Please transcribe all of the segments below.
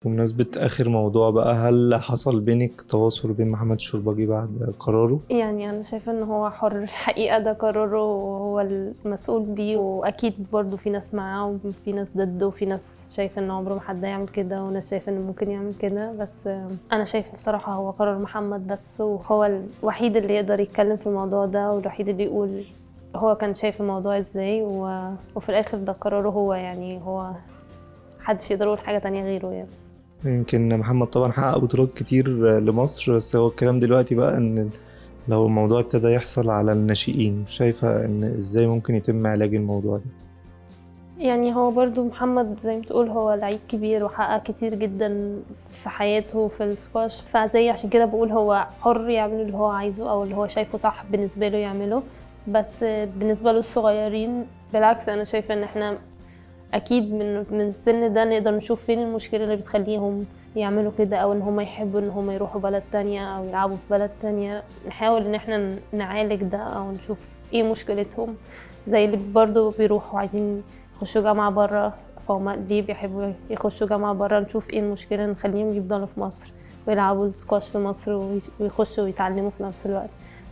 بمناسبة آخر موضوع بقى هل حصل بينك تواصل بين محمد الشربجي بعد قراره؟ يعني انا شايفه ان هو حر الحقيقه ده قراره وهو المسؤول بيه واكيد برضو في ناس معاه وفي ناس ضده وفي ناس شايفه ان عمره ما حد يعمل كده وناس شايفه انه ممكن يعمل كده بس انا شايفه بصراحه هو قرار محمد بس وهو الوحيد اللي يقدر يتكلم في الموضوع ده والوحيد اللي يقول هو كان شايف الموضوع ازاي و... وفي الاخر ده قراره هو يعني هو محدش يقدر يقول حاجه تانية غيره يعني يمكن محمد طبعا حقق بطولات كتير لمصر بس هو الكلام دلوقتي بقى ان لو الموضوع ابتدى يحصل على الناشئين شايفة ان ازاي ممكن يتم علاج الموضوع ده يعني هو برضو محمد زي ما تقول هو لعيب كبير وحقق كتير جدا في حياته في السكواش فزي عشان كده بقول هو حر يعمل اللي هو عايزه او اللي هو شايفه صح بالنسبة له يعمله بس بالنسبة للصغيرين بالعكس انا شايفة ان احنا اكيد من من السن ده نقدر نشوف فين المشكلة اللي بتخليهم يعملوا كده او ان هم يحبوا ان هم يروحوا بلد تانية او يلعبوا في بلد تانية نحاول ان احنا نعالج ده او نشوف ايه مشكلتهم زي اللي برضو بيروحوا عايزين يخشوا جامعة برا فهم ليه بيحبوا يخشوا جامعة برا نشوف ايه المشكلة نخليهم يفضلوا في مصر ويلعبوا السكواش في مصر ويخشوا ويتعلموا في نفس الوقت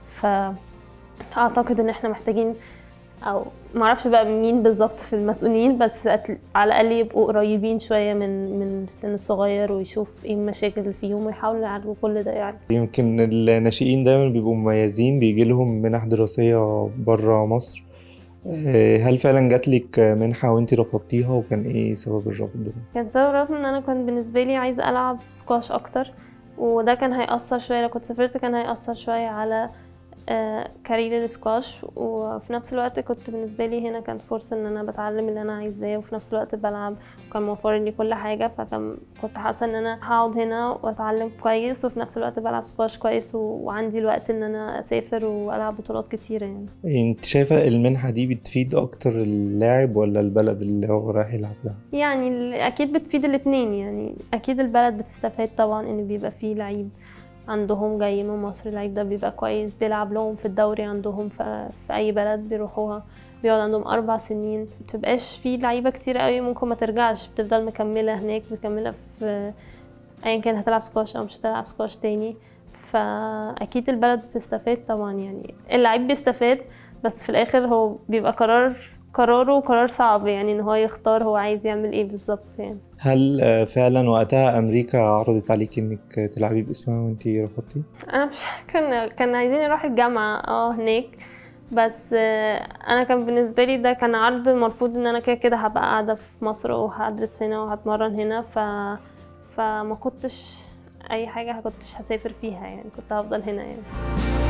فأعتقد ان احنا محتاجين او معرفش بقى مين بالظبط في المسؤولين بس على الاقل يبقوا قريبين شويه من من السن الصغير ويشوف ايه المشاكل اللي فيهم ويحاولوا يعالجوا كل ده يعني يمكن الناشئين دايما بيبقوا مميزين بيجي لهم منح دراسيه بره مصر هل فعلا جات لك منحه وانت رفضتيها وكان ايه سبب الرفض ده؟ كان سبب الرفض ان انا كان بالنسبه لي عايزه العب سكواش اكتر وده كان هيأثر شويه لو كنت سافرت كان هيأثر شويه على آه كارير السكواش وفي نفس الوقت كنت بالنسبة لي هنا كانت فرصة ان انا بتعلم اللي انا عايزاه وفي نفس الوقت بلعب وكان موفر لي كل حاجة فكان كنت حاسة ان انا هقعد هنا واتعلم كويس وفي نفس الوقت بلعب سكواش كويس و... وعندي الوقت ان انا اسافر والعب بطولات كتيرة يعني انت شايفة المنحة دي بتفيد اكتر اللاعب ولا البلد اللي هو رايح يلعب لها؟ يعني اكيد بتفيد الاتنين يعني اكيد البلد بتستفاد طبعا ان بيبقى فيه لعيب عندهم جاي من مصر اللعيب ده بيبقى كويس بيلعب لهم في الدوري عندهم في, في اي بلد بيروحوها بيقعد عندهم اربع سنين متبقاش في لعيبه كتير قوي ممكن ما ترجعش بتفضل مكمله هناك مكمله في ايا كان هتلعب سكواش او مش هتلعب سكواش تاني فاكيد البلد بتستفاد طبعا يعني اللعيب بيستفاد بس في الاخر هو بيبقى قرار قراره قرار صعب يعني ان هو يختار هو عايز يعمل ايه بالظبط يعني هل فعلا وقتها امريكا عرضت عليك انك تلعبي باسمها وانت رفضتي؟ انا مش كان كان عايزين اروح الجامعه اه هناك بس انا كان بالنسبه لي ده كان عرض المفروض ان انا كده كده هبقى قاعده في مصر وهدرس هنا وهتمرن هنا ف فما كنتش اي حاجه كنتش هسافر فيها يعني كنت هفضل هنا يعني